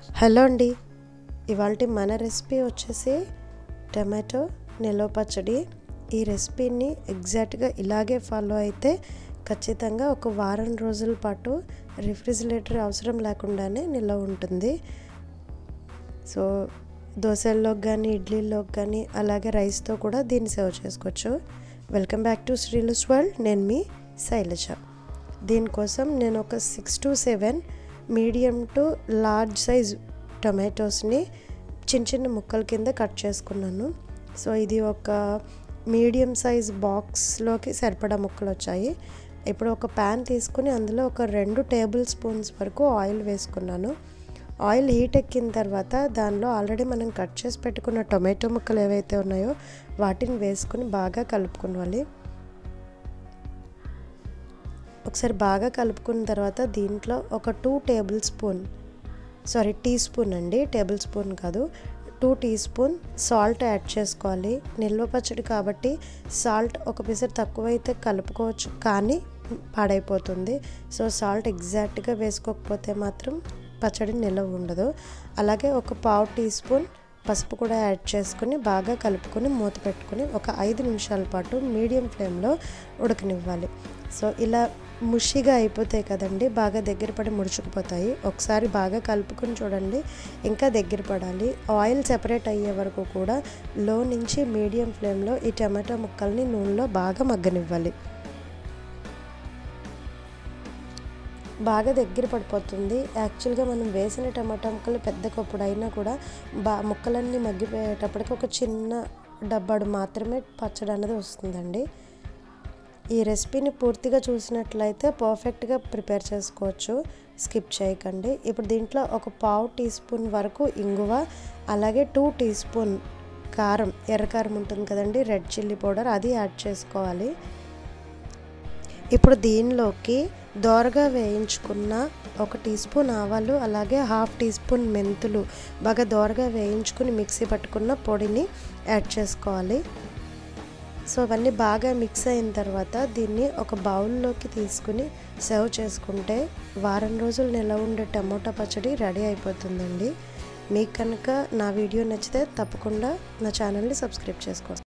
hello అండి ఇవాళ మన రెసిపీ వచ్చేసి టమాటో నిల్వ పచ్చడి ఈ రెసిపీని ఎగ్జాక్ట్గా ఇలాగే ఫాలో అయితే ఖచ్చితంగా ఒక వారం రోజుల పాటు రిఫ్రిజిరేటర్ అవసరం లేకుండానే నిల్వ ఉంటుంది సో దోశల్లోకి కానీ ఇడ్లీలోకి కానీ అలాగే రైస్తో కూడా దీన్ని సర్వ్ చేసుకోవచ్చు welcome back to Srilu's world నేను మీ శైలజ దీనికోసం నేను ఒక six to seven medium to large size టొమాటోస్ని చిన్న చిన్న ముక్కల కింద కట్ చేసుకున్నాను సో ఇది ఒక మీడియం సైజ్ బాక్స్లోకి సరిపడా ముక్కలు వచ్చాయి ఇప్పుడు ఒక ప్యాన్ తీసుకుని అందులో ఒక రెండు టేబుల్ స్పూన్స్ వరకు ఆయిల్ వేసుకున్నాను ఆయిల్ హీట్ ఎక్కిన తర్వాత దానిలో ఆల్రెడీ మనం కట్ చేసి పెట్టుకున్న టొమాటో ముక్కలు ఏవైతే ఉన్నాయో వాటిని వేసుకుని బాగా కలుపుకోవాలి ఒకసారి బాగా కలుపుకున్న తర్వాత దీంట్లో ఒక two tablespoon sorry teaspoon అండి టేబుల్ స్పూన్ కాదు two teaspoon salt add చేసుకోవాలి నిల్వ పచ్చడి కాబట్టి సాల్ట్ ఒక పిసర్ తక్కువైతే కలుపుకోవచ్చు కానీ పాడైపోతుంది సో సాల్ట్ ఎగ్జాక్ట్గా వేసుకోకపోతే మాత్రం పచ్చడి నిల్వ ఉండదు అలాగే ఒక పావు టీ స్పూన్ పసుపు కూడా యాడ్ చేసుకుని బాగా కలుపుకొని మూత పెట్టుకొని ఒక ఐదు నిమిషాల పాటు మీడియం ఫ్లేమ్లో ఉడకనివ్వాలి సో ఇలా ముషిగా అయిపోతాయి కదండి బాగా దగ్గర పడి ముడుచుకుపోతాయి ఒకసారి బాగా కలుపుకొని చూడండి ఇంకా దగ్గర పడాలి ఆయిల్ సెపరేట్ అయ్యే వరకు కూడా లో నుంచి మీడియం ఫ్లేమ్లో ఈ టమాటో ముక్కల్ని నూనెలో బాగా మగ్గనివ్వాలి బాగా దగ్గర పడిపోతుంది యాక్చువల్గా మనం వేసిన టమాటా ముక్కలు పెద్ద కప్పుడు అయినా కూడా బా ముక్కలన్నీ మగ్గిపోయేటప్పటికి ఒక చిన్న డబ్బాడు మాత్రమే పచ్చడి అన్నది వస్తుందండి ఈ రెసిపీని పూర్తిగా చూసినట్లయితే పర్ఫెక్ట్గా ప్రిపేర్ చేసుకోవచ్చు స్కిప్ చేయకండి ఇప్పుడు దీంట్లో ఒక పావు టీ స్పూన్ వరకు ఇంగువ అలాగే టూ టీ స్పూన్ కారం ఎర్రకారం ఉంటుంది కదండి రెడ్ చిల్లీ పౌడర్ అది యాడ్ చేసుకోవాలి ఇప్పుడు దీనిలోకి దోరగా వేయించుకున్న ఒక టీ స్పూన్ ఆవాలు అలాగే హాఫ్ టీ స్పూన్ మెంతులు బాగా దోరగా వేయించుకుని మిక్సీ పట్టుకున్న పొడిని యాడ్ చేసుకోవాలి సో అవన్నీ బాగా మిక్స్ అయిన తర్వాత దీన్ని ఒక బౌల్లోకి తీసుకుని సర్వ్ చేసుకుంటే వారం రోజులు నిలవ ఉండే టమోటా పచ్చడి రెడీ అయిపోతుందండి మీకు కనుక నా వీడియో నచ్చితే తప్పకుండా నా ఛానల్ని సబ్స్క్రైబ్ చేసుకోండి